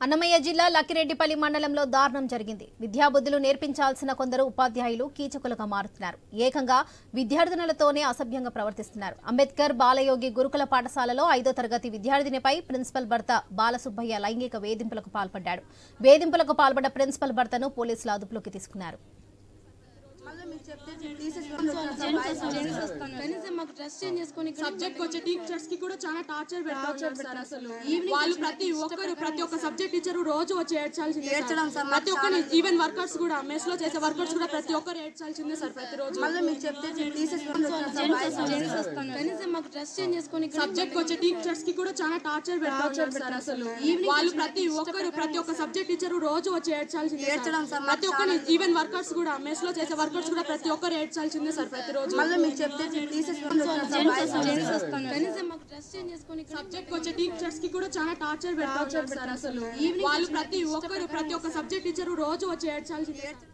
అన్నమయ్య జిల్లా లక్కిరెడ్డిపల్లి మండలంలో దారుణం జరిగింది విద్యాబుద్ధులు నేర్పించాల్సిన కొందరు ఉపాధ్యాయులు కీచకులుగా మారుతున్నారు ఏకంగా విద్యార్థినులతోనే అసభ్యంగా ప్రవర్తిస్తున్నారు అంబేద్కర్ బాలయోగి గురుకుల పాఠశాలలో ఐదో తరగతి విద్యార్థినిపై ప్రిన్సిపల్ భర్త బాలసుబ్బయ్య లైంగిక వేధింపులకు పాల్పడ్డాడు వేధింపులకు పాల్పడ్డ ప్రిన్సిపల్ భర్తను పోలీసులు అదుపులోకి తీసుకున్నారు కనీసం మాకు డ్రెస్ చేంజ్ చేసుకొని సబ్జెక్ట్ వచ్చే టీచర్స్ కి కూడా చాలా టార్చర్ పెడతారు సార్ అసలు వాళ్ళు ప్రతి ఒక్కరు ప్రతి ఒక్క సబ్జెక్ట్ టీచర్ రోజు వచ్చి ఏడ్చాల్సిందే ఏడ్చడం సార్. సార్, ప్రతి ఒక్కరు ఈవెన్ వర్కర్స్ కూడా మెస్ లో చేసే వర్కర్స్ కూడా ప్రతి ఒక్కరు ఏడ్చాల్సిందే సార్ ప్రతి రోజు మళ్ళీ మీకు చెప్తే తీసేసుకొని కనీసం మాకు డ్రెస్ చేంజ్ చేసుకొని సబ్జెక్ట్ వచ్చే టీచర్స్ కి కూడా చాలా టార్చర్ పెడతారు సార్ అసలు వాళ్ళు ప్రతి ఒక్కరు ప్రతి ఒక్క సబ్జెక్ట్ టీచర్ రోజు వచ్చి ఏడ్చాల్సిందే సార్. ఏడ్చడం సార్, ప్రతి ఒక్కరు ఈవెన్ వర్కర్స్ కూడా మెస్ లో చేసే వర్కర్స్ కూడా ప్రతి ఒక్కరు ఏడ్చాల్సిందే సార్ ప్రతి రోజు మళ్ళీ మీకు చెప్తే తీసేసుకొని కనీసం మాకు డ్రెస్ చేంజ్ చేసుకొని సబ్జెక్ట్ వచ్చే టీచర్స్ కి కూడా చాలా టార్చర్ పెడతారు సార్ అసలు వాళ్ళు ప్రతి ఒక్కరు ప్రతి ఒక్క సబ్జెక్ట్ టీచర్ రోజు వచ్చి ఏడ్చాల్సిందే